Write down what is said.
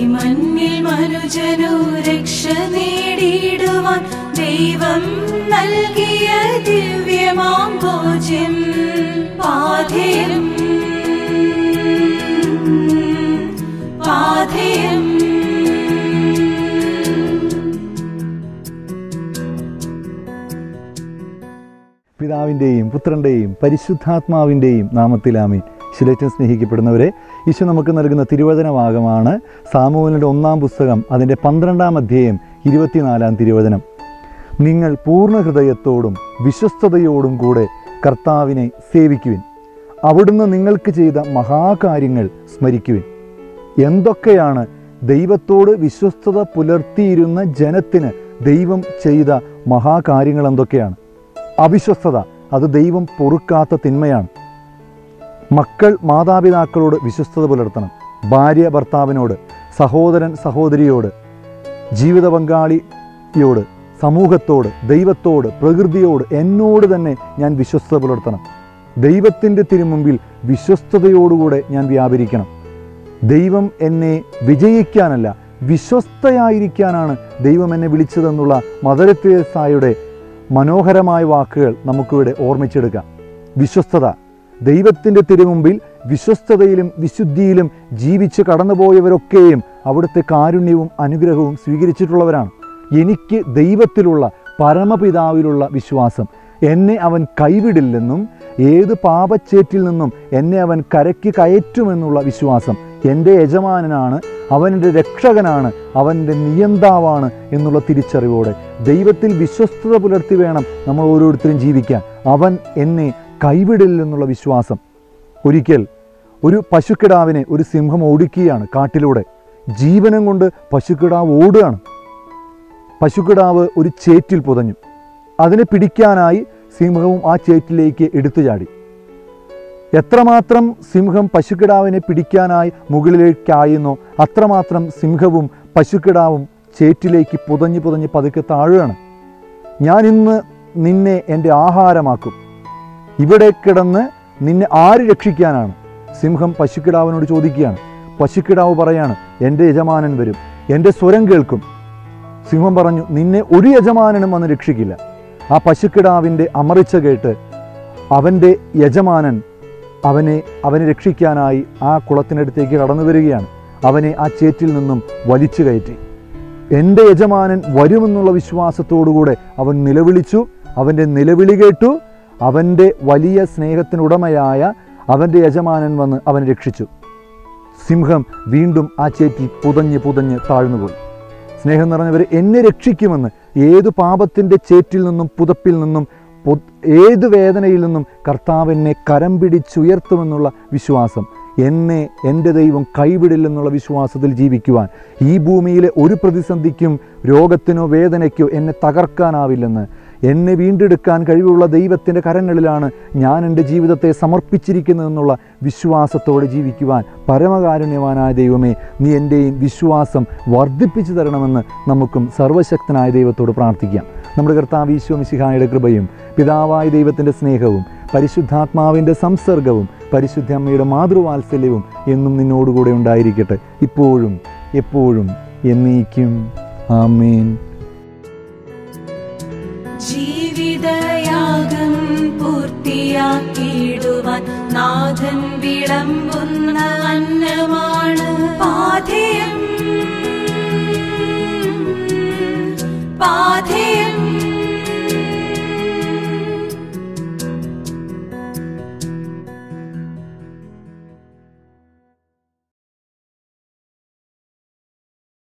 മണ്ണിൽ മനുജനു രക്ഷ നേടിയിടുവാൻ ദൈവം നൽകിയ ദിവ്യമാം ഭോജ്യം പാഥേയം പാഥേയം പിതാവിൻ്റെയും പുത്രൻ്റെയും പരിശുദ്ധാത്മാവിൻ്റെയും നാമത്തിലാമീൻ ശിലേറ്റം സ്നേഹിക്കപ്പെടുന്നവരെ ഈശോ നമുക്ക് നൽകുന്ന തിരുവചന ഭാഗമാണ് സാമൂഹലിൻ്റെ ഒന്നാം പുസ്തകം അതിൻ്റെ പന്ത്രണ്ടാം അധ്യായം ഇരുപത്തിനാലാം തിരുവചനം നിങ്ങൾ പൂർണ്ണ ഹൃദയത്തോടും വിശ്വസ്തയോടും കൂടെ കർത്താവിനെ സേവിക്കുവിൻ അവിടുന്ന് നിങ്ങൾക്ക് ചെയ്ത മഹാകാര്യങ്ങൾ സ്മരിക്കുവിൻ എന്തൊക്കെയാണ് ദൈവത്തോട് വിശ്വസ്തത പുലർത്തിയിരുന്ന ജനത്തിന് ദൈവം ചെയ്ത മഹാകാര്യങ്ങൾ എന്തൊക്കെയാണ് അവിശ്വസ്തത അത് ദൈവം പൊറുക്കാത്ത തിന്മയാണ് മക്കൾ മാതാപിതാക്കളോട് വിശ്വസ്തത പുലർത്തണം ഭാര്യ ഭർത്താവിനോട് സഹോദരൻ സഹോദരിയോട് ജീവിത പങ്കാളിയോട് സമൂഹത്തോട് ദൈവത്തോട് പ്രകൃതിയോട് എന്നോട് തന്നെ ഞാൻ വിശ്വസ്തത പുലർത്തണം ദൈവത്തിൻ്റെ തിരുമുമ്പിൽ വിശ്വസ്തതയോടുകൂടെ ഞാൻ വ്യാപരിക്കണം ദൈവം എന്നെ വിജയിക്കാനല്ല വിശ്വസ്തയായിരിക്കാനാണ് ദൈവം എന്നെ വിളിച്ചതെന്നുള്ള മദർ തെരേസായുടെ മനോഹരമായ വാക്കുകൾ നമുക്കിവിടെ ഓർമ്മിച്ചെടുക്കാം വിശ്വസ്തത ദൈവത്തിൻ്റെ തിരുമുമ്പിൽ വിശ്വസ്തതയിലും വിശുദ്ധിയിലും ജീവിച്ച് കടന്നുപോയവരൊക്കെയും അവിടുത്തെ കാരുണ്യവും അനുഗ്രഹവും സ്വീകരിച്ചിട്ടുള്ളവരാണ് എനിക്ക് ദൈവത്തിലുള്ള പരമപിതാവിലുള്ള വിശ്വാസം എന്നെ അവൻ കൈവിടില്ലെന്നും ഏത് പാപച്ചേറ്റിൽ നിന്നും എന്നെ അവൻ കരയ്ക്ക് കയറ്റുമെന്നുള്ള വിശ്വാസം എൻ്റെ യജമാനനാണ് അവൻ്റെ രക്ഷകനാണ് അവൻ്റെ നിയന്താവാണ് എന്നുള്ള തിരിച്ചറിവോടെ ദൈവത്തിൽ വിശ്വസ്തത പുലർത്തി വേണം നമ്മൾ ഓരോരുത്തരും ജീവിക്കാൻ അവൻ എന്നെ കൈവിടില്ലെന്നുള്ള വിശ്വാസം ഒരിക്കൽ ഒരു പശുക്കിടാവിനെ ഒരു സിംഹം ഓടിക്കുകയാണ് കാട്ടിലൂടെ ജീവനം കൊണ്ട് പശുക്കിടാവ് ഓടുകയാണ് പശുക്കിടാവ് ഒരു ചേറ്റിൽ പുതഞ്ഞു അതിനെ പിടിക്കാനായി സിംഹവും ആ ചേറ്റിലേക്ക് എടുത്തു ചാടി എത്രമാത്രം സിംഹം പശുക്കിടാവിനെ പിടിക്കാനായി മുകളിലേക്കായുന്നോ അത്രമാത്രം സിംഹവും പശുക്കിടാവും ചേറ്റിലേക്ക് പുതഞ്ഞ് പുതഞ്ഞ് പതുക്കെ താഴുകയാണ് ഞാൻ ഇന്ന് നിന്നെ എൻ്റെ ആഹാരമാക്കും ഇവിടെ കിടന്ന് നിന്നെ ആര് രക്ഷിക്കാനാണ് സിംഹം പശുക്കിടാവിനോട് ചോദിക്കുകയാണ് പശുക്കിടാവ് പറയാണ് എൻ്റെ യജമാനൻ വരും എൻ്റെ സ്വരം കേൾക്കും സിംഹം പറഞ്ഞു നിന്നെ ഒരു യജമാനനും വന്ന് രക്ഷിക്കില്ല ആ പശുക്കിടാവിൻ്റെ അമറിച്ച കേട്ട് അവൻ്റെ യജമാനൻ അവനെ അവനെ രക്ഷിക്കാനായി ആ കുളത്തിനടുത്തേക്ക് കടന്നു വരികയാണ് അവനെ ആ ചേറ്റിൽ നിന്നും വലിച്ചു കയറ്റി എൻ്റെ യജമാനൻ വരുമെന്നുള്ള വിശ്വാസത്തോടുകൂടെ അവൻ നിലവിളിച്ചു അവൻ്റെ നിലവിളി കേട്ടു അവൻ്റെ വലിയ സ്നേഹത്തിനുടമയായ അവൻ്റെ യജമാനൻ വന്ന് അവനെ രക്ഷിച്ചു സിംഹം വീണ്ടും ആ ചേറ്റിൽ പുതഞ്ഞ് പുതഞ്ഞ് താഴ്ന്നുപോയി സ്നേഹം നിറഞ്ഞവർ എന്നെ രക്ഷിക്കുമെന്ന് ഏത് പാപത്തിൻ്റെ ചേറ്റിൽ നിന്നും പുതപ്പിൽ നിന്നും പൊ- ഏത് വേദനയിൽ നിന്നും കർത്താവ് എന്നെ കരം പിടിച്ചുയർത്തുമെന്നുള്ള വിശ്വാസം എന്നെ എൻ്റെ ദൈവം കൈവിടില്ലെന്നുള്ള വിശ്വാസത്തിൽ ജീവിക്കുവാൻ ഈ ഭൂമിയിലെ ഒരു പ്രതിസന്ധിക്കും രോഗത്തിനോ വേദനയ്ക്കോ എന്നെ തകർക്കാനാവില്ലെന്ന് എന്നെ വീണ്ടെടുക്കാൻ കഴിവുള്ള ദൈവത്തിൻ്റെ കരങ്ങളിലാണ് ഞാൻ എൻ്റെ ജീവിതത്തെ സമർപ്പിച്ചിരിക്കുന്നതെന്നുള്ള വിശ്വാസത്തോടെ ജീവിക്കുവാൻ പരമകാരുണ്യവാനായ ദൈവമേ നീ എൻ്റെയും വിശ്വാസം വർദ്ധിപ്പിച്ചു തരണമെന്ന് നമുക്കും സർവശക്തനായ ദൈവത്തോട് പ്രാർത്ഥിക്കാം നമ്മുടെ കർത്താവ് ഈശോ മിശിഹായുടെ കൃപയും പിതാവായ ദൈവത്തിൻ്റെ സ്നേഹവും പരിശുദ്ധാത്മാവിൻ്റെ സംസർഗവും പരിശുദ്ധ അമ്മയുടെ മാതൃവാത്സല്യവും എന്നും നിന്നോടുകൂടെ ഉണ്ടായിരിക്കട്ടെ ഇപ്പോഴും എപ്പോഴും എന്നേക്കും ആമേൻ ജീവിതയാഗം പൂർത്തിയാക്കിയിടുവാൻ നാഥൻ വിളമ്പുന്ന അന്നമാണ് പാഥേയം